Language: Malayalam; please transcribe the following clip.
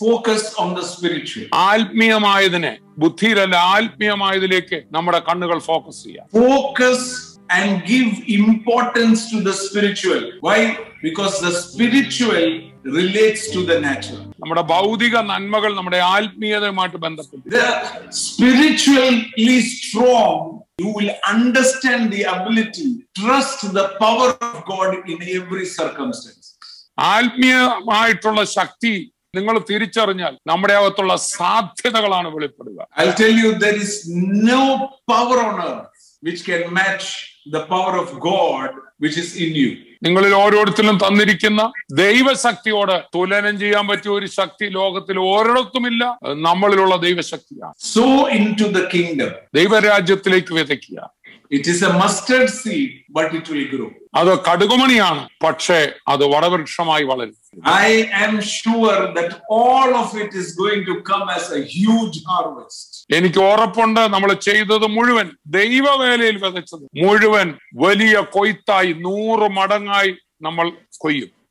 focus on the spiritual. ആത്മീയമായതിനെ ബുദ്ധിയിലല്ല ആത്മീയമായതിലേക്ക് നമ്മുടെ കണ്ണുകൾ ഫോക്കസ് ചെയ്യാം Focus and give importance to the spiritual. Why? Because the spiritual relates to the natural. നമ്മുടെ ഭൗതിക നന്മകൾ നമ്മുടെ ആത്മീയതയുമായിട്ട് ബന്ധപ്പെട്ടു The spiritually strong, you will understand the ability, trust the power of God in every circumstance. ആത്മീയമായിട്ടുള്ള ശക്തി നിങ്ങൾ തിരിച്ചറിഞ്ഞാൽ നമ്മുടെ അകത്തുള്ള സാധ്യതകളാണ് വെളിപ്പെടുക I'll tell you, there is no power on earth which can match the power of God which is in you. നിങ്ങളിൽ ഓരോരുത്തരും തന്നിരിക്കുന്ന ദൈവശക്തിയോട് തുലനം ചെയ്യാൻ പറ്റിയ ഒരു ശക്തി ലോകത്തിൽ ഒരിടത്തുമില്ല അത് നമ്മളിലുള്ള ദൈവശക്തിയാണ് Sow into the kingdom. ദൈവരാജ്യത്തിലേക്ക് വിതയ്ക്കുക It is a mustard seed, but it will grow. അത് കടുകുമണിയാണ് പക്ഷേ അത് വടവൃക്ഷമായി വളരും I am sure that all of it is going to come as a huge harvest. എനിക്ക് ഉറപ്പുണ്ട് നമ്മൾ ചെയ്തത് മുഴുവൻ ദൈവവേലയിൽ വിതച്ചത് മുഴുവൻ വലിയ കൊയ്ത്തായി നൂറ് മടങ്ങായി നമ്മൾ കൊയ്യും